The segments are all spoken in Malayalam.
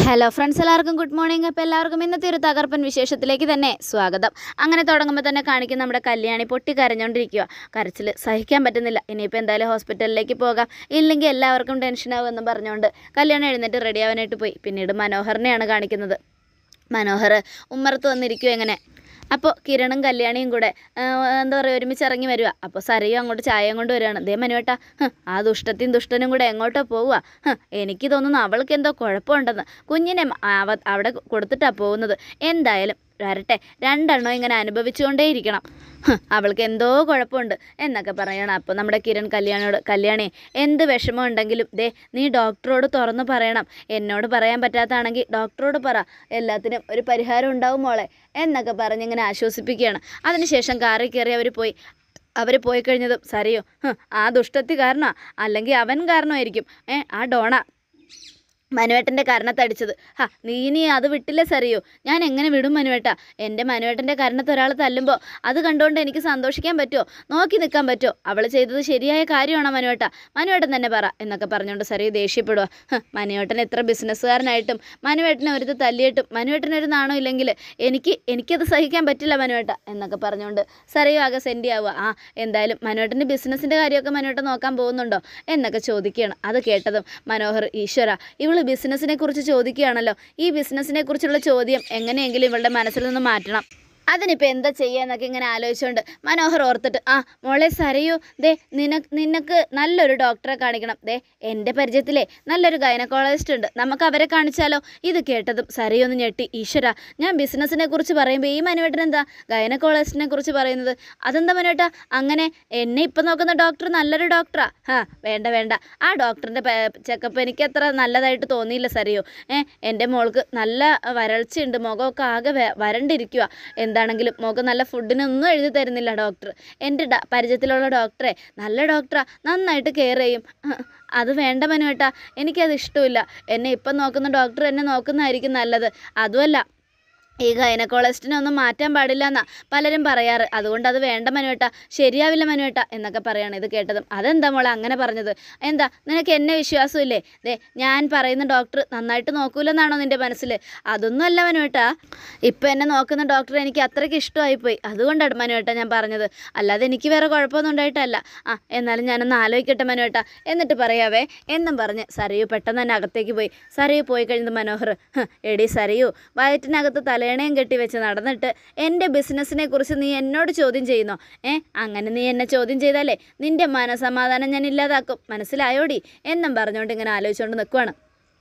ഹലോ ഫ്രണ്ട്സ് എല്ലാവർക്കും ഗുഡ് മോർണിംഗ് അപ്പോൾ എല്ലാവർക്കും ഇന്നത്തെ ഒരു തകർപ്പൻ വിശേഷത്തിലേക്ക് തന്നെ സ്വാഗതം അങ്ങനെ തുടങ്ങുമ്പോൾ തന്നെ കാണിക്കുന്ന നമ്മുടെ കല്യാണി പൊട്ടി കരഞ്ഞുകൊണ്ടിരിക്കുക കരച്ചിൽ സഹിക്കാൻ പറ്റുന്നില്ല ഇനിയിപ്പോൾ എന്തായാലും ഹോസ്പിറ്റലിലേക്ക് പോകാം ഇല്ലെങ്കിൽ എല്ലാവർക്കും ടെൻഷനാവുമെന്ന് പറഞ്ഞുകൊണ്ട് കല്യാണം എഴുന്നേറ്റ് റെഡി ആവാനായിട്ട് പോയി പിന്നീട് മനോഹറിനെയാണ് കാണിക്കുന്നത് മനോഹർ ഉമ്മറത്ത് വന്നിരിക്കും എങ്ങനെ അപ്പോൾ കിരണും കല്യാണിയും കൂടെ ആ, എന്താ പറയുക ഒരുമിച്ച് ഇറങ്ങി വരിക അപ്പോൾ സരയും അങ്ങോട്ട് ചായയും കൊണ്ട് വരികയാണ് ദേ മനുവേട്ടാ ഹ്, ആ ദുഷ്ടത്തിയും ദുഷ്ടനും കൂടെ എങ്ങോട്ടോ പോവുക ഹ്, എനിക്ക് തോന്നുന്നു അവൾക്ക് എന്തോ കുഴപ്പമുണ്ടെന്ന് കുഞ്ഞിനെ മ- അവ അവിടെ കൊടുത്തിട്ടാണ് പോകുന്നത് എന്തായാലും വരട്ടെ രണ്ടെണ്ണം ഇങ്ങനെ അനുഭവിച്ചുകൊണ്ടേയിരിക്കണം ഹ്, അവൾക്ക് എന്തോ കുഴപ്പമുണ്ട് എന്നൊക്കെ പറയണം അപ്പോൾ നമ്മുടെ കിരൺ കല്യാണിയോട് കല്യാണി എന്ത് വിഷമം ഉണ്ടെങ്കിലും ദേ നീ ഡോക്ടറോട് തുറന്ന് പറയണം എന്നോട് പറയാൻ പറ്റാത്താണെങ്കിൽ ഡോക്ടറോട് പറ എല്ലാത്തിനും ഒരു പരിഹാരം ഉണ്ടാവും മോളെ എന്നൊക്കെ പറഞ്ഞിങ്ങനെ ആശ്വസിപ്പിക്കുകയാണ് അതിനുശേഷം കാറിൽ കയറി അവർ പോയി അവർ പോയി കഴിഞ്ഞതും സറിയോ ഹ്, ആ ദുഷ്ടത്തി കാരണമാണ് അല്ലെങ്കിൽ അവൻ കാരണമായിരിക്കും ഏ ആ ഡോണ മനുവേട്ടൻ്റെ കരണത്തടിച്ചത് ഹാ നീ ഇനി അത് വിട്ടില്ലേ സറിയോ ഞാൻ എങ്ങനെ വിടും മനുവേട്ട എൻ്റെ മനുവേട്ടൻ്റെ കരണത്ത് ഒരാൾ തല്ലുമ്പോൾ അത് കണ്ടുകൊണ്ട് എനിക്ക് സന്തോഷിക്കാൻ പറ്റുമോ നോക്കി നിൽക്കാൻ പറ്റുമോ അവൾ ചെയ്തത് ശരിയായ കാര്യമാണോ മനുവേട്ട മനുവേട്ടൻ തന്നെ പറ എന്നൊക്കെ പറഞ്ഞുകൊണ്ട് സറിയോ ദേഷ്യപ്പെടുക ഹ്, മനുവേട്ടൻ എത്ര ബിസിനസ്സുകാരനായിട്ടും മനുവേട്ടനെ ഒരുത്ത് തല്ലിയിട്ടും മനുവേട്ടനൊരു നാണോ ഇല്ലെങ്കിൽ എനിക്ക് എനിക്കത് സഹിക്കാൻ പറ്റില്ല മനുവേട്ട എന്നൊക്കെ പറഞ്ഞുകൊണ്ട് സറിയോ ആകെ സെൻഡി ആവുക ആ എന്തായാലും മനുവേട്ടൻ്റെ ബിസിനസ്സിൻ്റെ കാര്യമൊക്കെ മനുവേട്ടൻ നോക്കാൻ പോകുന്നുണ്ടോ എന്നൊക്കെ ചോദിക്കുകയാണ് അത് കേട്ടതും മനോഹർ ഈശ്വര ഇവള് ബിസിനസ്സിനെ കുറിച്ച് ചോദിക്കുകയാണല്ലോ ഈ ബിസിനസ്സിനെ കുറിച്ചുള്ള ചോദ്യം എങ്ങനെയെങ്കിലും ഇവളുടെ മനസ്സിൽ നിന്ന് മാറ്റണം അതിനിപ്പോൾ എന്താ ചെയ്യാന്നൊക്കെ ഇങ്ങനെ ആലോചിച്ചുകൊണ്ട് മനോഹർ ഓർത്തിട്ട് ആ മോളെ സരയൂ ദേ നിനക്ക് നിനക്ക് നല്ലൊരു ഡോക്ടറെ കാണിക്കണം ദേ എൻ്റെ പരിചയത്തിലേ നല്ലൊരു ഗൈനക്കോളജിസ്റ്റ് ഉണ്ട് നമുക്ക് അവരെ കാണിച്ചാലോ ഇത് കേട്ടതും സരയൊന്ന് ഞെട്ടി ഈശ്വര ഞാൻ ബിസിനസ്സിനെ കുറിച്ച് പറയുമ്പോൾ ഈ മനുവേട്ടൻ എന്താ ഗൈനക്കോളജിസ്റ്റിനെ കുറിച്ച് പറയുന്നത് അതെന്താ മനുവേട്ട അങ്ങനെ എന്നെ ഇപ്പം നോക്കുന്ന ഡോക്ടർ നല്ലൊരു ഡോക്ടറാ ഹാ വേണ്ട വേണ്ട ആ ഡോക്ടറിൻ്റെ ചെക്കപ്പ് എനിക്ക് അത്ര നല്ലതായിട്ട് തോന്നിയില്ല സറിയോ ഏ എൻ്റെ മോൾക്ക് നല്ല വരൾച്ചയുണ്ട് മുഖമൊക്കെ ആകെ വ- വരണ്ടിരിക്കുക എന്താണെങ്കിലും മുഖം നല്ല ഫുഡിനൊന്നും എഴുതി തരുന്നില്ല ഡോക്ടർ എൻ്റെ ഡ- പരിചയത്തിലുള്ള ഡോക്ടറെ നല്ല ഡോക്ടറാ നന്നായിട്ട് കെയർ ചെയ്യും അത് വേണ്ട മനുവേട്ടാ എനിക്കത് ഇഷ്ടമില്ല എന്നെ ഇപ്പം നോക്കുന്ന ഡോക്ടർ എന്നെ നോക്കുന്നതായിരിക്കും നല്ലത് അതുമല്ല ഈ ഗൈനക്കോളജിസ്റ്റിനെ ഒന്നും മാറ്റാൻ പാടില്ല എന്നാ പലരും പറയാറ് അതുകൊണ്ട് അത് വേണ്ട മനുവേട്ട ശരിയാവില്ല മനുവേട്ട എന്നൊക്കെ പറയാണ് ഇത് കേട്ടതും അതെന്താ മോളെ അങ്ങനെ പറഞ്ഞത് എന്താ നിനക്ക് എന്നെ വിശ്വാസമില്ലേ ദേ ഞാൻ പറയുന്ന ഡോക്ടർ നന്നായിട്ട് നോക്കൂലെന്നാണോ നിൻ്റെ മനസ്സിൽ അതൊന്നും അല്ല മനുവേട്ട ഇപ്പം എന്നെ നോക്കുന്ന ഡോക്ടർ എനിക്ക് അത്രയ്ക്ക് ഇഷ്ടമായിപ്പോയി അതുകൊണ്ടാണ് മനുവേട്ട ഞാൻ പറഞ്ഞത് അല്ലാതെ എനിക്ക് വേറെ കുഴപ്പമൊന്നും ഉണ്ടായിട്ടല്ല ആ എന്നാലും ഞാനൊന്ന് ആലോചിക്കട്ടെ മനുവേട്ട എന്നിട്ട് പറയാവേ എന്നും പറഞ്ഞ് സരയു പെട്ടെന്ന് തന്നെ അകത്തേക്ക് പോയി സരയു പോയി കഴിഞ്ഞത് മനോഹർ "ഹ്, എടി സരയു വയറ്റിനകത്ത് തലേണയും കെട്ടി വെച്ച് നടന്നിട്ട് എൻ്റെ ബിസിനസ്സിനെ കുറിച്ച് നീ എന്നോട് ചോദ്യം ചെയ്യുന്നോ ഏ അങ്ങനെ നീ എന്നെ ചോദ്യം ചെയ്താലേ നിൻ്റെ മനസമാധാനം ഞാൻ ഇല്ലാതാക്കും മനസ്സിലായോടി എന്നും പറഞ്ഞുകൊണ്ട് ഇങ്ങനെ ആലോചിച്ചുകൊണ്ട് നിൽക്കുവാണ്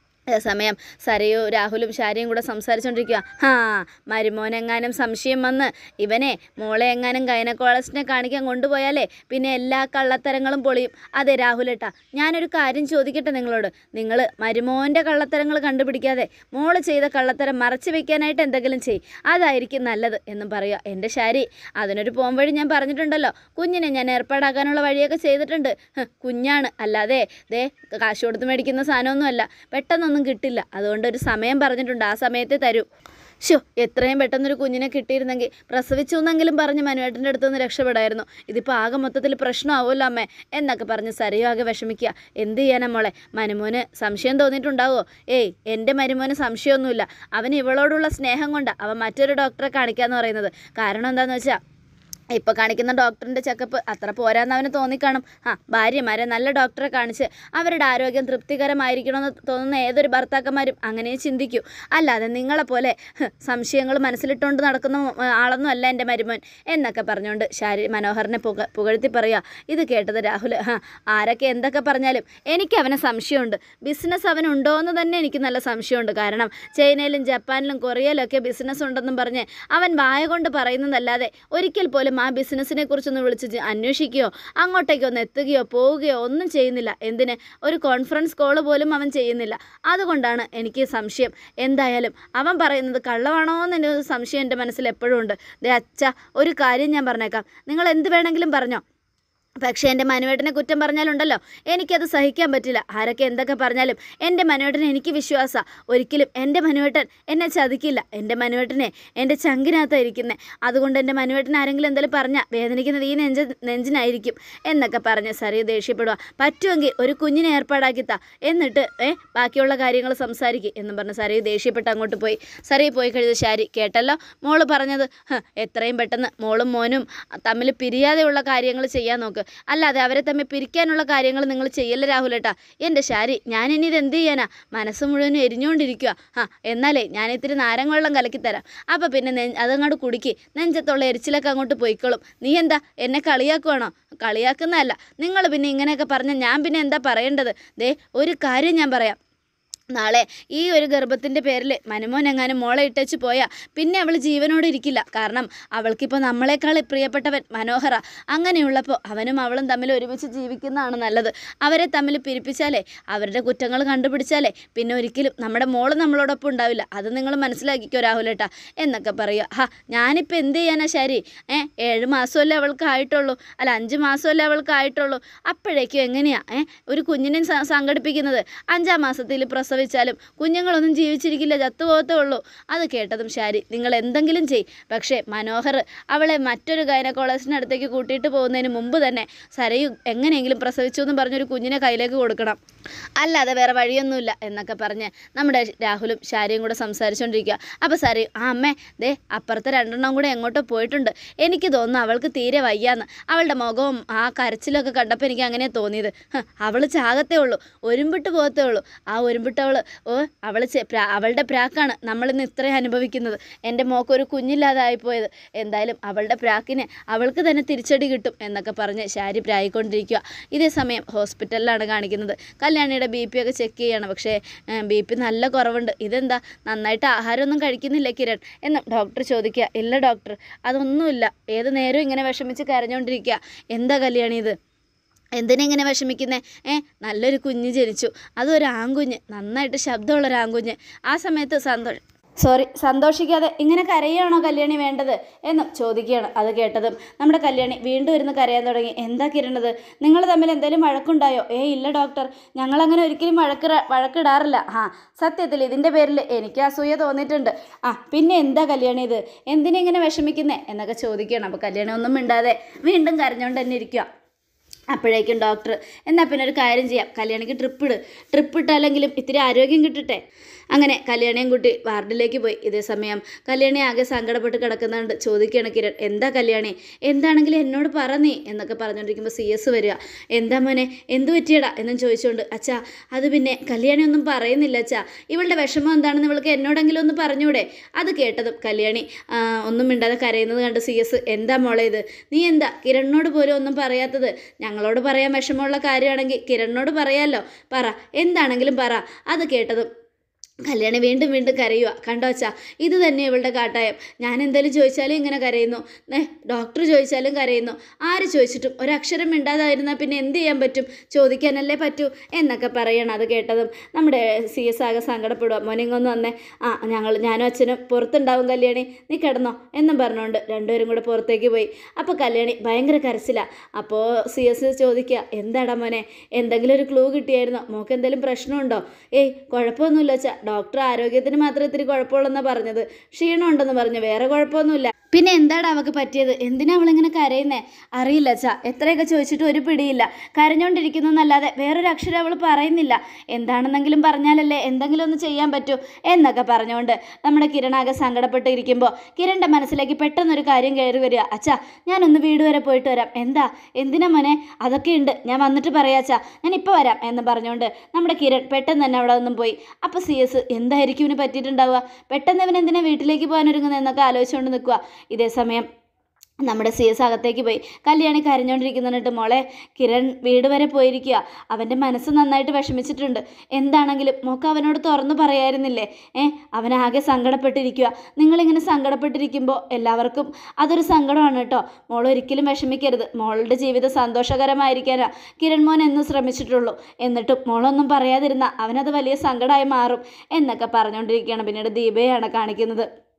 സമയം സരയു രാഹുലും ശാരിയും കൂടെ സംസാരിച്ചുകൊണ്ടിരിക്കുക ഹാ മരുമോനെങ്ങാനും സംശയം വന്ന് ഇവനെ മോളെ എങ്ങാനും ഗൈനക്കോളജിസ്റ്റിനെ കാണിക്കാൻ കൊണ്ടുപോയാലേ പിന്നെ എല്ലാ കള്ളത്തരങ്ങളും പൊളിയും അതെ രാഹുലേട്ടാ ഞാനൊരു കാര്യം ചോദിക്കട്ടെ നിങ്ങളോട് നിങ്ങൾ മരുമോൻ്റെ കള്ളത്തരങ്ങൾ കണ്ടുപിടിക്കാതെ മോള് ചെയ്ത കള്ളത്തരം മറച്ചു വെക്കാനായിട്ട് എന്തെങ്കിലും ചെയ് അതായിരിക്കും നല്ലത് എന്നും പറയുക എൻ്റെ ശാരി അതിനൊരു പോം വഴി ഞാൻ പറഞ്ഞിട്ടുണ്ടല്ലോ കുഞ്ഞിനെ ഞാൻ ഏർപ്പാടാക്കാനുള്ള വഴിയൊക്കെ ചെയ്തിട്ടുണ്ട് ഹ്, കുഞ്ഞാണ് അല്ലാതെ ദേ കാശ് കൊടുത്ത് മേടിക്കുന്ന സാധനമൊന്നുമല്ല പെട്ടെന്നൊന്നും കിട്ടില്ല അതുകൊണ്ട് ഒരു സമയം പറഞ്ഞിട്ടുണ്ട് ആ സമയത്തെ തരൂ ഷോ എത്രയും പെട്ടെന്നൊരു കുഞ്ഞിനെ കിട്ടിയിരുന്നെങ്കിൽ പ്രസവിച്ചു എന്നെങ്കിലും പറഞ്ഞ് മനുവേട്ടൻ്റെ അടുത്ത് നിന്ന് രക്ഷപ്പെടായിരുന്നു ഇതിപ്പോൾ ആകെ മൊത്തത്തിൽ പ്രശ്നമാവുമല്ലോ അമ്മേ എന്നൊക്കെ പറഞ്ഞ് സരയോ ആകെ വിഷമിക്കുക എന്ത് ചെയ്യാനാ മോളെ മനുമോന് സംശയം തോന്നിയിട്ടുണ്ടാവോ ഏയ് എൻ്റെ മരുമോന് സംശയമൊന്നുമില്ല അവന് ഇവളോടുള്ള സ്നേഹം കൊണ്ടാണ് അവൻ മറ്റൊരു ഡോക്ടറെ കാണിക്കാന്ന് പറയുന്നത് കാരണം എന്താണെന്ന് വെച്ചാൽ ഇപ്പോൾ കാണിക്കുന്ന ഡോക്ടറിൻ്റെ ചെക്കപ്പ് അത്ര പോരാന്ന് അവന് തോന്നിക്കാണും ആ ഭാര്യമാരെ നല്ല ഡോക്ടറെ കാണിച്ച് അവരുടെ ആരോഗ്യം തൃപ്തികരമായിരിക്കണമെന്ന് തോന്നുന്ന ഏതൊരു ഭർത്താക്കന്മാരും അങ്ങനെ ചിന്തിക്കൂ അല്ലാതെ നിങ്ങളെപ്പോലെ ഹ്, സംശയങ്ങൾ മനസ്സിലിട്ടുകൊണ്ട് നടക്കുന്ന ഉം, ആളൊന്നും അല്ല എൻ്റെ മരുമോൻ എന്നൊക്കെ പറഞ്ഞുകൊണ്ട് ശാരി മനോഹറിനെ പുക പുകഴ്ത്തി പറയുക ഇത് കേട്ടത് രാഹുൽ ഹാ ആരൊക്കെ എന്തൊക്കെ പറഞ്ഞാലും എനിക്ക് അവനെ സംശയമുണ്ട് ബിസിനസ് അവനുണ്ടോ എന്ന് തന്നെ എനിക്ക് നല്ല സംശയമുണ്ട് കാരണം ചൈനയിലും ജപ്പാനിലും കൊറിയയിലും ഒക്കെ ബിസിനസ് ഉണ്ടെന്നും പറഞ്ഞ് അവൻ വായ കൊണ്ട് പറയുന്നതല്ലാതെ ഒരിക്കൽ പോലും ആ ബിസിനസ്സിനെ കുറിച്ചൊന്ന് വിളിച്ച് ജ- അന്വേഷിക്കുകയോ അങ്ങോട്ടേക്ക് ഒന്ന് എത്തുകയോ പോവുകയോ ഒന്നും ചെയ്യുന്നില്ല എന്തിന് ഒരു കോൺഫറൻസ് കോള് പോലും അവൻ ചെയ്യുന്നില്ല അതുകൊണ്ടാണ് എനിക്ക് സംശയം എന്തായാലും അവൻ പറയുന്നത് കള്ളമാണോ എന്നൊരു സംശയം എൻ്റെ മനസ്സിൽ എപ്പോഴും ഉണ്ട് ദേ അച്ഛ ഒരു കാര്യം ഞാൻ പറഞ്ഞേക്കാം നിങ്ങൾ എന്ത് വേണമെങ്കിലും പറഞ്ഞോ പക്ഷേ എൻ്റെ മനുവേട്ടനെ കുറ്റം പറഞ്ഞാലുണ്ടല്ലോ എനിക്കത് സഹിക്കാൻ പറ്റില്ല ആരൊക്കെ എന്തൊക്കെ പറഞ്ഞാലും എൻ്റെ മനുവേട്ടനെ എനിക്ക് വിശ്വാസമാണ് ഒരിക്കലും എൻ്റെ മനുവേട്ടൻ എന്നെ ചതിക്കില്ല എൻ്റെ മനുവേട്ടനെ എൻ്റെ ചങ്കിനകത്താണ് ഇരിക്കുന്നത് അതുകൊണ്ട് എൻ്റെ മനുവേട്ടൻ ആരെങ്കിലും എന്തെങ്കിലും പറഞ്ഞാൽ വേദനിക്കുന്നത് ഈ നെഞ്ച നെഞ്ചിനായിരിക്കും എന്നൊക്കെ പറഞ്ഞ് സറിയ ദേഷ്യപ്പെടുക പറ്റുമെങ്കിൽ ഒരു കുഞ്ഞിനെ ഏർപ്പാടാക്കി താ എന്നിട്ട് ഏ ബാക്കിയുള്ള കാര്യങ്ങൾ സംസാരിക്കും എന്നും പറഞ്ഞ് സറിയ ദേഷ്യപ്പെട്ട് അങ്ങോട്ട് പോയി സറിയ പോയി കഴിഞ്ഞ ശാരി കേട്ടല്ലോ മോള് പറഞ്ഞത് "ഹ്, എത്രയും പെട്ടെന്ന് മോളും മോനും തമ്മിൽ പിരിയാതെയുള്ള കാര്യങ്ങൾ ചെയ്യാൻ നോക്ക് അല്ലാതെ അവരെ തമ്മിൽ പിരിക്കാനുള്ള കാര്യങ്ങൾ നിങ്ങൾ ചെയ്യല്ല രാഹുലേട്ടാ എൻ്റെ ശാരി ഞാൻ ഇനി ഇത് എന്ത് ചെയ്യാനാ മനസ്സ് മുഴുവനും എരിഞ്ഞുകൊണ്ടിരിക്കുക ആ എന്നാലേ ഞാൻ ഇത്തിരി നാരങ്ങ വെള്ളം കലക്കിത്തരാം അപ്പം പിന്നെ നെ അതങ്ങോട്ട് കുടുക്കി നെഞ്ചത്തുള്ള എരിച്ചിലൊക്കെ അങ്ങോട്ട് പോയിക്കോളും നീ എന്താ എന്നെ കളിയാക്കുവാണോ കളിയാക്കുന്നതല്ല നിങ്ങൾ പിന്നെ ഇങ്ങനെയൊക്കെ പറഞ്ഞാൽ ഞാൻ പിന്നെ എന്താ പറയേണ്ടത് ദേ ഒരു കാര്യം ഞാൻ പറയാം നാളെ ഈ ഒരു ഗർഭത്തിൻ്റെ പേരിൽ മനുമോൻ എങ്ങാനും മോളെ ഇട്ടേച്ച് പോയാൽ പിന്നെ അവൾ ജീവനോടെ ഇരിക്കില്ല കാരണം അവൾക്കിപ്പോൾ നമ്മളെക്കാൾ പ്രിയപ്പെട്ടവൻ മനോഹര അങ്ങനെയുള്ളപ്പോൾ അവനും അവളും തമ്മിൽ ഒരുമിച്ച് ജീവിക്കുന്നതാണ് നല്ലത് അവരെ തമ്മിൽ പിരിപ്പിച്ചാലേ അവരുടെ കുറ്റങ്ങൾ കണ്ടുപിടിച്ചാലേ പിന്നെ ഒരിക്കലും നമ്മുടെ മോള് നമ്മളോടൊപ്പം ഉണ്ടാവില്ല അത് നിങ്ങൾ മനസ്സിലാക്കിക്കോ രാഹുലേട്ടാ എന്നൊക്കെ പറയുക ഹാ ഞാനിപ്പോൾ എന്ത് ചെയ്യാനാ ശരി ഏ ഏഴ് മാസമല്ലേ അവൾക്ക് ആയിട്ടുള്ളൂ അല്ല അഞ്ച് മാസമല്ലേ അവൾക്ക് ആയിട്ടുള്ളൂ അപ്പോഴേക്കും എങ്ങനെയാ ഏ ഒരു കുഞ്ഞിനെ സ- സംഘടിപ്പിക്കുന്നത് അഞ്ചാം മാസത്തിൽ പ്രസവിച്ചാലും കുഞ്ഞുങ്ങളൊന്നും ജീവിച്ചിരിക്കില്ല ചത്തുപോകത്തേ ഉള്ളൂ അത് കേട്ടതും ശാരി നിങ്ങൾ എന്തെങ്കിലും ചെയ് പക്ഷേ മനോഹർ അവളെ മറ്റൊരു ഗൈനക്കോളജിൻ്റെ അടുത്തേക്ക് കൂട്ടിയിട്ട് പോകുന്നതിന് മുമ്പ് തന്നെ സരയു എങ്ങനെയെങ്കിലും പ്രസവിച്ചു എന്ന് പറഞ്ഞൊരു കുഞ്ഞിനെ കയ്യിലേക്ക് കൊടുക്കണം അല്ലാതെ വേറെ വഴിയൊന്നുമില്ല എന്നൊക്കെ പറഞ്ഞ് നമ്മുടെ രാഹുലും ശാരിയും കൂടെ സംസാരിച്ചുകൊണ്ടിരിക്കുക അപ്പോൾ സരയു ആ അമ്മേ ദേ അപ്പുറത്തെ രണ്ടെണ്ണം കൂടെ എങ്ങോട്ടോ പോയിട്ടുണ്ട് എനിക്ക് തോന്നുന്നു അവൾക്ക് തീരെ വയ്യാന്ന് അവളുടെ മുഖവും ആ കരച്ചിലൊക്കെ കണ്ടപ്പോൾ എനിക്ക് അങ്ങനെ തോന്നിയത് ഹ്, അവള് ചാകത്തേ ഉള്ളൂ ഒരുമ്പിട്ട് പോകത്തേ ഉള്ളൂ ആ ഒരുമ്പിട്ടവള് ഓ അവൾ അവളുടെ പ്രാക്കാണ് നമ്മളിന്ന് ഇത്രയും അനുഭവിക്കുന്നത് എൻ്റെ മോക്കൊരു കുഞ്ഞില്ലാതായിപ്പോയത് എന്തായാലും അവളുടെ പ്രാക്കിന് അവൾക്ക് തന്നെ തിരിച്ചടി കിട്ടും എന്നൊക്കെ പറഞ്ഞ് ശാരി പ്രായിക്കൊണ്ടിരിക്കുക ഇതേ സമയം ഹോസ്പിറ്റലിലാണ് കാണിക്കുന്നത് കല്യാണിയുടെ ബി പി ഒക്കെ ചെക്ക് ചെയ്യണം പക്ഷേ ബി പി നല്ല കുറവുണ്ട് ഇതെന്താ നന്നായിട്ട് ആഹാരമൊന്നും കഴിക്കുന്നില്ല കിരൺ എന്ന് ഡോക്ടർ ചോദിക്കുക ഇല്ല ഡോക്ടർ അതൊന്നുമില്ല ഏത് നേരവും ഇങ്ങനെ വിഷമിച്ച് കരഞ്ഞുകൊണ്ടിരിക്കുക എന്താ കല്യാണി ഇത് എന്തിനാ ഇങ്ങനെ വിഷമിക്കുന്നേ ഏ നല്ലൊരു കുഞ്ഞ് ജനിച്ചു അതും ഒരു ആൺകുഞ്ഞ് നന്നായിട്ട് ശബ്ദമുള്ള ഒരു ആൺകുഞ്ഞ് ആ സമയത്ത് സന്തോഷം സോറി സന്തോഷിക്കാതെ ഇങ്ങനെ കരയുകയാണോ കല്യാണി വേണ്ടത് എന്നും ചോദിക്കുകയാണ് അത് കേട്ടതും നമ്മുടെ കല്യാണി വീണ്ടും ഇരുന്ന് കരയാൻ തുടങ്ങി എന്താ കിരണത് നിങ്ങൾ തമ്മിൽ എന്തെങ്കിലും വഴക്കുണ്ടായോ ഏ ഇല്ല ഡോക്ടർ ഞങ്ങളങ്ങനെ ഒരിക്കലും വഴക്ക് വഴക്കിടാറില്ല ആ സത്യത്തിൽ ഇതിൻ്റെ പേരിൽ എനിക്ക് അസൂയ തോന്നിയിട്ടുണ്ട് ആ പിന്നെ എന്താ കല്യാണി ഇത് എന്തിനാ ഇങ്ങനെ വിഷമിക്കുന്നേ എന്നൊക്കെ ചോദിക്കുകയാണ് അപ്പോൾ കല്യാണി ഒന്നും മിണ്ടാതെ വീണ്ടും കരഞ്ഞുകൊണ്ട് തന്നെ ഇരിക്കുക അപ്പോഴേക്കും ഡോക്ടർ എന്നാൽ പിന്നെ ഒരു കാര്യം ചെയ്യാം കല്യാണിക്ക് ട്രിപ്പ് ഇട് ട്രിപ്പ് ഇട്ടാലെങ്കിലും ഇത്തിരി ആരോഗ്യം കിട്ടട്ടെ അങ്ങനെ കല്യാണിയും കുട്ടി വാർഡിലേക്ക് പോയി ഇതേ സമയം കല്യാണി ആകെ സങ്കടപ്പെട്ട് കിടക്കുന്നുണ്ട് ചോദിക്കുകയാണ് കിരൺ എന്താ കല്യാണി എന്താണെങ്കിലും എന്നോട് പറ നീ എന്നൊക്കെ പറഞ്ഞുകൊണ്ടിരിക്കുമ്പോൾ സി എസ് വരിക എന്താ മോനെ എന്ത് പറ്റിയടാ എന്നും ചോദിച്ചുകൊണ്ട് അച്ഛാ അത് പിന്നെ കല്യാണി ഒന്നും പറയുന്നില്ല അച്ഛാ ഇവളുടെ വിഷമം എന്താണെന്ന് ഇവൾക്ക് എന്നോടെങ്കിലും ഒന്ന് പറഞ്ഞൂടെ അത് കേട്ടതും കല്യാണി ആ, ഒന്നും മിണ്ടാതെ കരയുന്നത് കണ്ട് സി എസ് എന്താ മോളെ ഇത് നീ എന്താ കിരണിനോട് പോലും ഒന്നും പറയാത്തത് ഞങ്ങളോട് പറയാൻ വിഷമമുള്ള കാര്യമാണെങ്കിൽ കിരണിനോട് പറയാമല്ലോ പറ എന്താണെങ്കിലും പറ അത് കേട്ടതും കല്യാണി വീണ്ടും വീണ്ടും കരയുക കണ്ടോ അച്ഛാ ഇത് തന്നെ ഇവളുടെ കാട്ടായം ഞാൻ എന്തെങ്കിലും ചോദിച്ചാലും ഇങ്ങനെ കരയുന്നു ഏ ഡോക്ടർ ചോദിച്ചാലും കരയുന്നു ആര് ചോദിച്ചിട്ടും ഒരക്ഷരം മിണ്ടാതായിരുന്നാൽ പിന്നെ എന്ത് ചെയ്യാൻ പറ്റും ചോദിക്കാനല്ലേ പറ്റൂ എന്നൊക്കെ പറയണം അത് കേട്ടതും നമ്മുടെ സി എസ് ആകെ സങ്കടപ്പെടുക മോനിങ്ങൊന്ന് വന്നേ ആ ഞങ്ങൾ ഞാനും അച്ഛനും പുറത്തുണ്ടാവും കല്യാണി നീ കിടന്നോ എന്നും പറഞ്ഞുകൊണ്ട് രണ്ടുപേരും കൂടെ പുറത്തേക്ക് പോയി അപ്പോൾ കല്യാണി ഭയങ്കര കരച്ചില അപ്പോൾ സി എസ് ചോദിക്കുക എന്താടാ മോനെ എന്തെങ്കിലും ഒരു ക്ലൂ കിട്ടിയായിരുന്നോ മോക്ക് എന്തെങ്കിലും പ്രശ്നമുണ്ടോ ഏയ് കുഴപ്പമൊന്നുമില്ല അച്ഛാ ഡോക്ടർ ആരോഗ്യത്തിന് മാത്രം ഇത്തിരി കുഴപ്പമുള്ളെന്നാണ് പറഞ്ഞത് ക്ഷീണം ഉണ്ടെന്ന് പറഞ്ഞു വേറെ കുഴപ്പമൊന്നുമില്ല പിന്നെ എന്താടാ അവൾക്ക് പറ്റിയത് എന്തിനാ അവളിങ്ങനെ കരയുന്നേ അറിയില്ല അച്ഛാ എത്രയൊക്കെ ചോദിച്ചിട്ട് ഒരു പിടിയില്ല കരഞ്ഞോണ്ടിരിക്കുന്നു എന്നല്ലാതെ വേറൊരു അക്ഷരം അവൾ പറയുന്നില്ല എന്താണെന്നെങ്കിലും പറഞ്ഞാലല്ലേ എന്തെങ്കിലും ഒന്ന് ചെയ്യാൻ പറ്റൂ എന്നൊക്കെ പറഞ്ഞുകൊണ്ട് നമ്മുടെ കിരണാകെ സങ്കടപ്പെട്ട് ഇരിക്കുമ്പോൾ കിരണിൻ്റെ മനസ്സിലേക്ക് പെട്ടെന്നൊരു കാര്യം കയറി വരിക അച്ഛാ ഞാനൊന്ന് വീട് വരെ പോയിട്ട് വരാം എന്താ എന്തിനാ മോനെ അതൊക്കെ ഉണ്ട് ഞാൻ വന്നിട്ട് പറയാച്ചാ ഞാൻ ഇപ്പോൾ വരാം എന്ന് പറഞ്ഞുകൊണ്ട് നമ്മുടെ കിരൺ പെട്ടെന്ന് തന്നെ അവിടെ നിന്നും പോയി അപ്പോൾ സി എസ് എന്തായിരിക്കും ഇവന് പറ്റിയിട്ടുണ്ടാവുക പെട്ടെന്ന് ഇവൻ എന്തിനാ വീട്ടിലേക്ക് പോകാൻ ഒരുങ്ങുന്നത് എന്നൊക്കെ ആലോചിച്ചുകൊണ്ട് നിൽക്കുക ഇതേ സമയം നമ്മുടെ സി എസ് അകത്തേക്ക് പോയി കല്യാണി കരഞ്ഞുകൊണ്ടിരിക്കുന്നിട്ട് മോളെ കിരൺ വീട് വരെ പോയിരിക്കുക അവൻ്റെ മനസ്സ് നന്നായിട്ട് വിഷമിച്ചിട്ടുണ്ട് എന്താണെങ്കിലും മോക്ക് അവനോട് തുറന്നു പറയായിരുന്നില്ലേ ഏ അവനാകെ സങ്കടപ്പെട്ടിരിക്കുക നിങ്ങളിങ്ങനെ സങ്കടപ്പെട്ടിരിക്കുമ്പോൾ എല്ലാവർക്കും അതൊരു സങ്കടമാണ് കേട്ടോ മോൾ ഒരിക്കലും വിഷമിക്കരുത് മോളുടെ ജീവിതം സന്തോഷകരമായിരിക്കാനാ കിരൺ മോൻ എന്ന് ശ്രമിച്ചിട്ടുള്ളൂ എന്നിട്ടും മോളൊന്നും പറയാതിരുന്ന അവനത് വലിയ സങ്കടമായി മാറും എന്നൊക്കെ പറഞ്ഞുകൊണ്ടിരിക്കുകയാണ് പിന്നീട് ദീപയാണ് കാണിക്കുന്നത്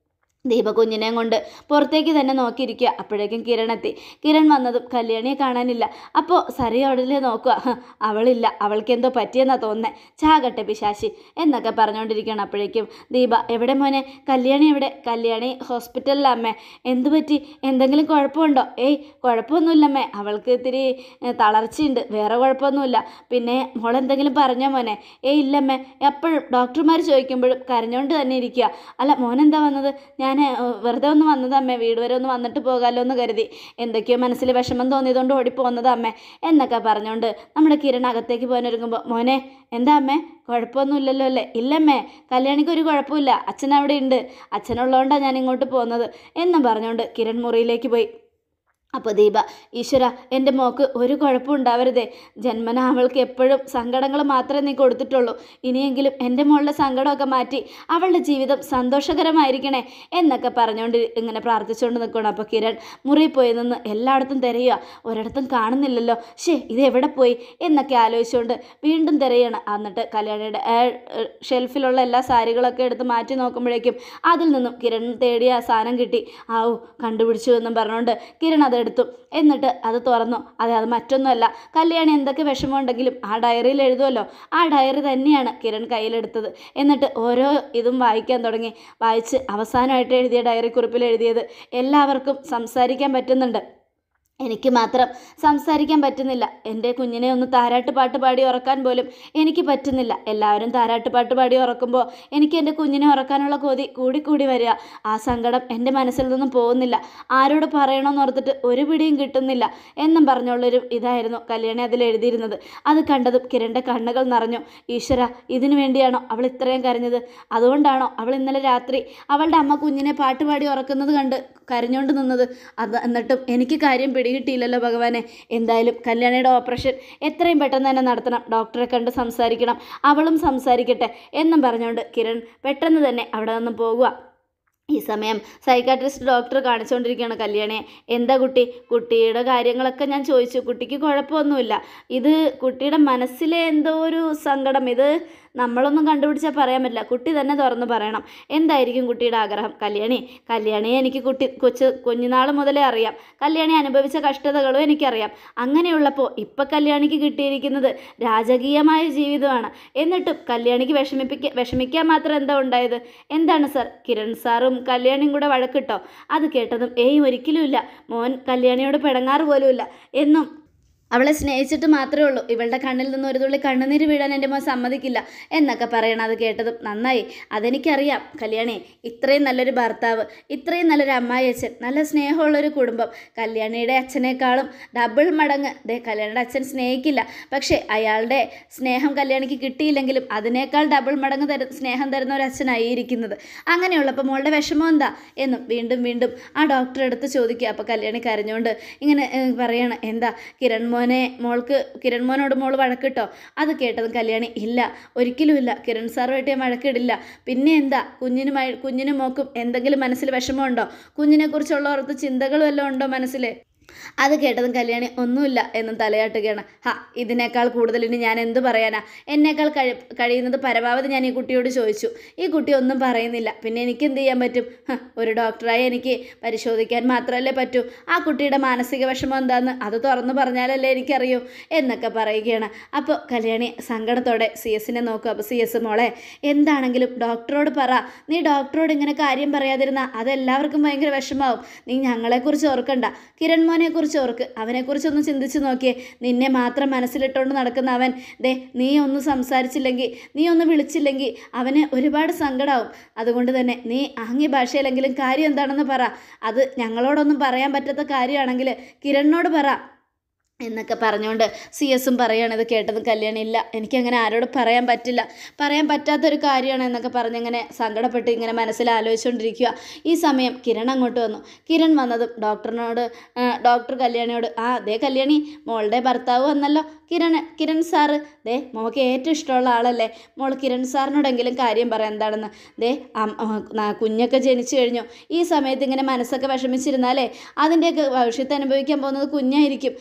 ദീപ കുഞ്ഞിനെയും കൊണ്ട് പുറത്തേക്ക് തന്നെ നോക്കിയിരിക്കുക അപ്പോഴേക്കും കിരൺ എത്തി കിരൺ വന്നതും കല്യാണിയെ കാണാനില്ല അപ്പോൾ സരി അവിടെ നോക്കുക ഹ്, അവളില്ല അവൾക്ക് എന്തോ പറ്റിയെന്നാ തോന്നുന്നത് ചാകട്ടെ പിശാശി എന്നൊക്കെ പറഞ്ഞുകൊണ്ടിരിക്കുകയാണ് അപ്പോഴേക്കും ദീപ എവിടെ മോനെ കല്യാണി എവിടെ കല്യാണി ഹോസ്പിറ്റലിലമ്മേ എന്തു പറ്റി എന്തെങ്കിലും കുഴപ്പമുണ്ടോ ഏയ് കുഴപ്പമൊന്നുമില്ലമ്മേ അവൾക്ക് ഇത്തിരി ഏ, തളർച്ചയുണ്ട് വേറെ കുഴപ്പമൊന്നുമില്ല പിന്നെ മോൾ എന്തെങ്കിലും പറഞ്ഞോ മോനെ ഏയ് ഇല്ലമ്മേ എപ്പോഴും ഡോക്ടർമാർ ചോദിക്കുമ്പോഴും കരഞ്ഞുകൊണ്ട് തന്നെ ഇരിക്കുക അല്ല മോനെന്താ വന്നത് ഞാൻ വെറുതെ ഒന്ന് വന്നത് അമ്മേ വീട് വരെ ഒന്ന് വന്നിട്ട് പോകാമല്ലോ എന്ന് കരുതി എന്തൊക്കെയോ മനസ്സിൽ വിഷമം തോന്നിയതുകൊണ്ട് ഓടിപ്പോന്നത് അമ്മേ എന്നൊക്കെ പറഞ്ഞുകൊണ്ട് നമ്മുടെ കിരൺ അകത്തേക്ക് പോകാനൊരുങ്ങുമ്പോൾ മോനെ എന്താ അമ്മേ കുഴപ്പമൊന്നുമില്ലല്ലോ അല്ലേ ഇല്ലമ്മേ കല്യാണിക്ക് ഒരു കുഴപ്പമില്ല അച്ഛൻ അവിടെ ഉണ്ട് അച്ഛനുള്ളതുകൊണ്ടാണ് ഞാൻ ഇങ്ങോട്ട് പോകുന്നത് എന്നും പറഞ്ഞുകൊണ്ട് കിരൺ മുറിയിലേക്ക് പോയി അപ്പോൾ ദീപ ഈശ്വര എൻ്റെ മോക്ക് ഒരു കുഴപ്പം ഉണ്ടാവരുതേ ജന്മന അവൾക്ക് എപ്പോഴും സങ്കടങ്ങൾ മാത്രമേ നീ കൊടുത്തിട്ടുള്ളൂ ഇനിയെങ്കിലും എൻ്റെ മോളുടെ സങ്കടമൊക്കെ മാറ്റി അവളുടെ ജീവിതം സന്തോഷകരമായിരിക്കണേ എന്നൊക്കെ പറഞ്ഞുകൊണ്ട് ഇങ്ങനെ പ്രാർത്ഥിച്ചുകൊണ്ട് നിൽക്കണം അപ്പോൾ കിരൺ മുറിയിൽ പോയി നിന്ന് എല്ലായിടത്തും തിരയുക ഒരിടത്തും കാണുന്നില്ലല്ലോ ഷേ ഇത് എവിടെ പോയി എന്നൊക്കെ ആലോചിച്ചുകൊണ്ട് വീണ്ടും തിരയാണ് എന്നിട്ട് കല്യാണിയുടെ ആ, ഏ, ഷെൽഫിലുള്ള എല്ലാ സാരികളൊക്കെ എടുത്ത് മാറ്റി നോക്കുമ്പോഴേക്കും അതിൽ നിന്നും കിരൺ തേടിയ ആ സാധനം കിട്ടി ആവു കണ്ടുപിടിച്ചു എന്നും പറഞ്ഞുകൊണ്ട് കിരൺ അതെടുത്തു എന്നിട്ട് അത് തുറന്നു അതെ അത് മറ്റൊന്നുമല്ല കല്യാണി എന്തൊക്കെ വിഷമമുണ്ടെങ്കിലും ആ ഡയറിയിൽ എഴുതുമല്ലോ ആ ഡയറി തന്നെയാണ് കിരൺ കയ്യിലെടുത്തത് എന്നിട്ട് ഓരോ ഇതും വായിക്കാൻ തുടങ്ങി വായിച്ച് അവസാനമായിട്ട് എഴുതിയ ഡയറി കുറിപ്പിൽ എഴുതിയത് എല്ലാവർക്കും സംസാരിക്കാൻ പറ്റുന്നുണ്ട് എനിക്ക് മാത്രം സംസാരിക്കാൻ പറ്റുന്നില്ല എൻ്റെ കുഞ്ഞിനെ ഒന്ന് താരാട്ട് പാട്ട് പാടി ഉറക്കാൻ പോലും എനിക്ക് പറ്റുന്നില്ല എല്ലാവരും താരാട്ട് പാട്ട് പാടി ഉറക്കുമ്പോൾ എനിക്ക് എൻ്റെ കുഞ്ഞിനെ ഉറക്കാനുള്ള കൊതി കൂടിക്കൂടി വരിക ആ സങ്കടം എൻ്റെ മനസ്സിൽ നിന്നും പോകുന്നില്ല ആരോട് പറയണമെന്ന് ഓർത്തിട്ട് ഒരു പിടിയും കിട്ടുന്നില്ല എന്നും പറഞ്ഞുള്ളൊരു ഇതായിരുന്നു കല്യാണി അതിൽ എഴുതിയിരുന്നത് അത് കണ്ടതും കിരണിൻ്റെ കണ്ണുകൾ നിറഞ്ഞു ഈശ്വര ഇതിനു വേണ്ടിയാണോ അവൾ ഇത്രയും കരഞ്ഞത് അതുകൊണ്ടാണോ അവൾ ഇന്നലെ രാത്രി അവളുടെ അമ്മ കുഞ്ഞിനെ പാട്ട് പാടി ഉറക്കുന്നത് കണ്ട് കരഞ്ഞുകൊണ്ട് നിന്നത് അത് എന്നിട്ടും എനിക്ക് കാര്യം പിടികിട്ടിയില്ലല്ലോ ഭഗവാനെ എന്തായാലും കല്യാണിയുടെ ഓപ്പറേഷൻ എത്രയും പെട്ടെന്ന് തന്നെ നടത്തണം ഡോക്ടറെ കണ്ട് സംസാരിക്കണം അവളും സംസാരിക്കട്ടെ എന്നും പറഞ്ഞുകൊണ്ട് കിരൺ പെട്ടെന്ന് തന്നെ അവിടെ നിന്ന് പോകുക ഈ സമയം സൈക്കാട്രിസ്റ്റ് ഡോക്ടർ കാണിച്ചുകൊണ്ടിരിക്കുകയാണ് കല്യാണിയെ എന്താ കുട്ടി കുട്ടിയുടെ കാര്യങ്ങളൊക്കെ ഞാൻ ചോദിച്ചു കുട്ടിക്ക് കുഴപ്പമൊന്നുമില്ല ഇത് കുട്ടിയുടെ മനസ്സിലെ എന്തോ ഒരു സങ്കടം ഇത് നമ്മളൊന്നും കണ്ടുപിടിച്ചാൽ പറയാൻ പറ്റില്ല കുട്ടി തന്നെ തുറന്ന് പറയണം എന്തായിരിക്കും കുട്ടിയുടെ ആഗ്രഹം കല്യാണി കല്യാണിയെ എനിക്ക് കുട്ടി കൊച്ച് കുഞ്ഞുനാൾ മുതലേ അറിയാം കല്യാണി അനുഭവിച്ച കഷ്ടതകളും എനിക്കറിയാം അങ്ങനെയുള്ളപ്പോൾ ഇപ്പം കല്യാണിക്ക് കിട്ടിയിരിക്കുന്നത് രാജകീയമായ ജീവിതമാണ് എന്നിട്ടും കല്യാണിക്ക് വിഷമിപ്പിക്ക വിഷമിക്കാൻ മാത്രം എന്താ ഉണ്ടായത് എന്താണ് സർ കിരൺ സാറും കല്യാണിയും കൂടെ വഴക്കിട്ടോ അത് കേട്ടതും ഏയ് ഒരിക്കലുമില്ല മോൻ കല്യാണിയോട് പിടങ്ങാറ് പോലുമില്ല എന്നും അവളെ സ്നേഹിച്ചിട്ട് മാത്രമേ ഉള്ളൂ ഇവളുടെ കണ്ണിൽ നിന്ന് ഒരു തുള്ളി കണ്ണുനീര് വീഴാൻ എൻ്റെ മോൻ സമ്മതിക്കില്ല എന്നൊക്കെ പറയണം അത് കേട്ടതും നന്നായി അതെനിക്കറിയാം കല്യാണി ഇത്രയും നല്ലൊരു ഭർത്താവ് ഇത്രയും നല്ലൊരു അമ്മായി അച്ഛൻ നല്ല സ്നേഹമുള്ളൊരു കുടുംബം കല്യാണിയുടെ അച്ഛനേക്കാളും ഡബിൾ മടങ്ങ് ദേ കല്യാണിയുടെ അച്ഛൻ സ്നേഹിക്കില്ല പക്ഷേ അയാളുടെ സ്നേഹം കല്യാണിക്ക് കിട്ടിയില്ലെങ്കിലും അതിനേക്കാൾ ഡബിൾ മടങ്ങ് തരു സ്നേഹം തരുന്ന ഒരു അച്ഛനായി ഇരിക്കുന്നത് അങ്ങനെയുള്ളപ്പോൾ മോളുടെ വിഷമം എന്താ എന്നും വീണ്ടും വീണ്ടും ആ ഡോക്ടറെ അടുത്ത് ചോദിക്കുക അപ്പോൾ കല്യാണി കരഞ്ഞുകൊണ്ട് ഇങ്ങനെ ഏഹ്, പറയാണ് എന്താ കിരൺ മോനെ മോൾക്ക് കിരൺ മോനോട് മോൾ വഴക്കിട്ടോ അത് കേട്ടതും കല്യാണി ഇല്ല ഒരിക്കലുമില്ല കിരൺ സാറുമായിട്ട് ഞാൻ വഴക്കിടില്ല പിന്നെ എന്താ കുഞ്ഞിന് മ- കുഞ്ഞിനും മോക്കും എന്തെങ്കിലും മനസ്സിൽ വിഷമമുണ്ടോ കുഞ്ഞിനെക്കുറിച്ചുള്ള ഓർത്ത് ചിന്തകളും വല്ലതും ഉണ്ടോ മനസ്സിൽ അത് കേട്ടതും കല്യാണി ഒന്നുമില്ല എന്നും തലയാട്ടുകയാണ് ഹാ ഇതിനേക്കാൾ കൂടുതൽ ഇനി ഞാൻ എന്ത് പറയാനാ എന്നേക്കാൾ കഴി കഴിയുന്നത് പരമാവധി ഞാൻ ഈ കുട്ടിയോട് ചോദിച്ചു ഈ കുട്ടി ഒന്നും പറയുന്നില്ല പിന്നെ എനിക്ക് എന്ത് ചെയ്യാൻ പറ്റും ഹ, ഒരു ഡോക്ടറായി എനിക്ക് പരിശോധിക്കാൻ മാത്രമല്ലേ പറ്റൂ ആ കുട്ടിയുടെ മാനസിക വിഷമം എന്താന്ന് അത് തുറന്നു പറഞ്ഞാലല്ലേ എനിക്കറിയൂ എന്നൊക്കെ പറയുകയാണ് അപ്പോൾ കല്യാണി സങ്കടത്തോടെ സി എസിനെ നോക്കും അപ്പോൾ സി എസ് മോളെ എന്താണെങ്കിലും ഡോക്ടറോട് പറ നീ ഡോക്ടറോട് ഇങ്ങനെ കാര്യം പറയാതിരുന്ന അതെല്ലാവർക്കും ഭയങ്കര വിഷമാവും നീ ഞങ്ങളെക്കുറിച്ച് ഓർക്കണ്ട കിരൺ മോനെക്കുറിച്ച് ഓർക്ക് അവനെക്കുറിച്ചൊന്ന് ചിന്തിച്ച് നോക്കിയേ നിന്നെ മാത്രം മനസ്സിലിട്ടുകൊണ്ട് നടക്കുന്ന അവൻ ദേ നീ ഒന്ന് സംസാരിച്ചില്ലെങ്കിൽ നീ ഒന്ന് വിളിച്ചില്ലെങ്കിൽ അവന് ഒരുപാട് സങ്കടമാവും അതുകൊണ്ട് തന്നെ നീ ആംഗ്യ ഭാഷയിലെങ്കിലും കാര്യം എന്താണെന്ന് പറ അത് ഞങ്ങളോടൊന്നും പറയാൻ പറ്റാത്ത കാര്യമാണെങ്കിൽ കിരണിനോട് പറ എന്നൊക്കെ പറഞ്ഞുകൊണ്ട് സി എസും പറയുകയാണ് ഇത് കേട്ടത് കല്യാണം ഇല്ല എനിക്കങ്ങനെ ആരോട് പറയാൻ പറ്റില്ല പറയാൻ പറ്റാത്തൊരു കാര്യമാണ് എന്നൊക്കെ പറഞ്ഞിങ്ങനെ സങ്കടപ്പെട്ട് ഇങ്ങനെ മനസ്സിൽ ആലോചിച്ചുകൊണ്ടിരിക്കുക ഈ സമയം കിരൺ അങ്ങോട്ട് വന്നു കിരൺ വന്നതും ഡോക്ടറിനോട് ആ, ഡോക്ടർ കല്യാണിയോട് ആ ദേ കല്യാണി മോളുടെ ഭർത്താവ് വന്നല്ലോ കിരൺ കിരൺ സാറ് ദേ മോൾക്ക് ഏറ്റവും ഇഷ്ടമുള്ള ആളല്ലേ മോൾ കിരൺ സാറിനോടെങ്കിലും കാര്യം പറയാം എന്താണെന്ന് ദേ അം- ആ, ന- കുഞ്ഞൊക്കെ ജനിച്ചു കഴിഞ്ഞു ഈ സമയത്ത് ഇങ്ങനെ മനസ്സൊക്കെ വിഷമിച്ചിരുന്നാലേ അതിൻ്റെയൊക്കെ ഭവിഷ്യത്ത് അനുഭവിക്കാൻ പോകുന്നത് കുഞ്ഞായിരിക്കും കുഞ്ഞിന്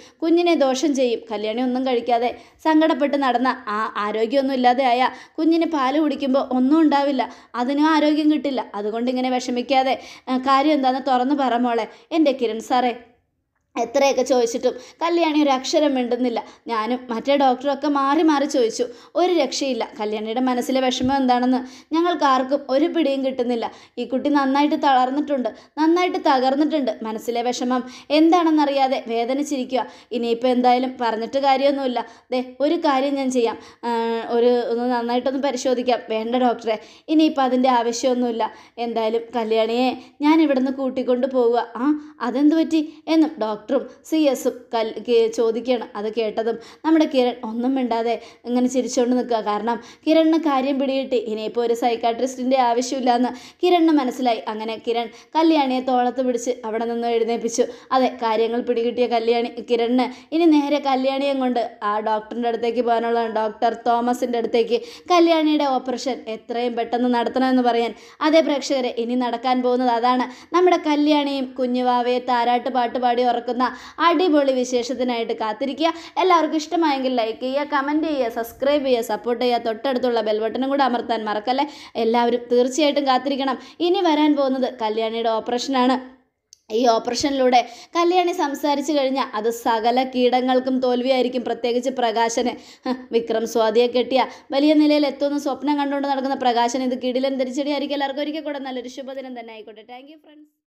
കുഞ്ഞിനെ ദോഷം ചെയ്യും കല്യാണി ഒന്നും കഴിക്കാതെ സങ്കടപ്പെട്ട് നടന്ന ആ ആരോഗ്യമൊന്നും ഇല്ലാതെ ആയ കുഞ്ഞിന് പാല് കുടിക്കുമ്പോൾ ഒന്നും ഉണ്ടാവില്ല അതിനും ആരോഗ്യം കിട്ടില്ല അതുകൊണ്ട് ഇങ്ങനെ വിഷമിക്കാതെ ആ, കാര്യം എന്താണെന്ന് തുറന്നു പറ മോളെ എൻ്റെ കിരൺ സാറേ എത്രയൊക്കെ ചോദിച്ചിട്ടും കല്യാണി ഒരു അക്ഷരം മിണ്ടുന്നില്ല ഞാനും മറ്റേ ഡോക്ടറും ഒക്കെ മാറി മാറി ചോദിച്ചു ഒരു രക്ഷയില്ല കല്യാണിയുടെ മനസ്സിലെ വിഷമം എന്താണെന്ന് ഞങ്ങൾക്ക് ആർക്കും ഒരു പിടിയും കിട്ടുന്നില്ല ഈ കുട്ടി നന്നായിട്ട് തളർന്നിട്ടുണ്ട് നന്നായിട്ട് തകർന്നിട്ടുണ്ട് മനസ്സിലെ വിഷമം എന്താണെന്നറിയാതെ വേദനിച്ചിരിക്കുക ഇനിയിപ്പോൾ എന്തായാലും പറഞ്ഞിട്ട് കാര്യമൊന്നുമില്ല ദേ ഒരു കാര്യം ഞാൻ ചെയ്യാം ആ, ഒരു ഒന്ന് നന്നായിട്ടൊന്ന് പരിശോധിക്കാം വേണ്ട ഡോക്ടറെ ഇനിയിപ്പോൾ അതിൻ്റെ ആവശ്യമൊന്നുമില്ല എന്തായാലും കല്യാണിയെ ഞാൻ ഇവിടുന്ന് കൂട്ടിക്കൊണ്ട് പോവുക ആ അതെന്ത് പറ്റി എന്നും ഡോക്ടറും സി എസും കൽ കേ- ചോദിക്കുകയാണ് അത് കേട്ടതും നമ്മുടെ കിരൺ ഒന്നും മിണ്ടാതെ ഇങ്ങനെ ചിരിച്ചുകൊണ്ട് നിൽക്കുക കാരണം കിരണിന് കാര്യം പിടികിട്ടി ഇനിയിപ്പോൾ ഒരു സൈക്കാട്രിസ്റ്റിൻ്റെ ആവശ്യമില്ല എന്ന് കിരണിന് മനസ്സിലായി അങ്ങനെ കിരൺ കല്യാണിയെ തോളത്ത് പിടിച്ച് അവിടെ നിന്ന് എഴുന്നേൽപ്പിച്ചു അതെ കാര്യങ്ങൾ പിടികിട്ടിയ കല്യാണി കിരണിന് ഇനി നേരെ കല്യാണിയെ കൊണ്ട് ആ ഡോക്ടറിൻ്റെ അടുത്തേക്ക് പോകാനുള്ളതാണ് ഡോക്ടർ തോമസിൻ്റെ അടുത്തേക്ക് കല്യാണിയുടെ ഓപ്പറേഷൻ എത്രയും പെട്ടെന്ന് നടത്തണമെന്ന് പറയാൻ അതേ പ്രേക്ഷകരെ ഇനി നടക്കാൻ പോകുന്നത് അതാണ് നമ്മുടെ കല്യാണിയും കുഞ്ഞുവാവയെ താരാട്ട് പാട്ട് പാടി ഉറക്കുന്ന അടിപൊളി വിശേഷത്തിനായിട്ട് കാത്തിരിക്കുക എല്ലാവർക്കും ഇഷ്ടമായെങ്കിൽ ലൈക്ക് ചെയ്യുക കമൻറ്റ് ചെയ്യുക സബ്സ്ക്രൈബ് ചെയ്യുക സപ്പോർട്ട് ചെയ്യുക തൊട്ടടുത്തുള്ള ബെൽ ബട്ടണും കൂടെ അമർത്താൻ മറക്കല്ലേ എല്ലാവരും തീർച്ചയായിട്ടും കാത്തിരിക്കണം ഇനി വരാൻ പോകുന്നത് കല്യാണിയുടെ ഓപ്പറേഷനാണ് ഈ ഓപ്പറേഷനിലൂടെ കല്യാണി സംസാരിച്ചു കഴിഞ്ഞാൽ അത് സകല കീടങ്ങൾക്കും തോൽവിയായിരിക്കും പ്രത്യേകിച്ച് പ്രകാശന് ഹ്, വിക്രം സ്വാതിയെ കെട്ടിയ വലിയ നിലയിൽ എത്തുമെന്ന് സ്വപ്നം കണ്ടുകൊണ്ട് നടക്കുന്ന പ്രകാശൻ ഇത് കിടിലൻ തിരിച്ചടി ആയിരിക്കും എല്ലാവർക്കും ഒരിക്കൽ കൂടെ നല്ലൊരു ശുഭദിനം തന്നെ ആയിക്കോട്ടെ താങ്ക് യു ഫ്രണ്ട്സ്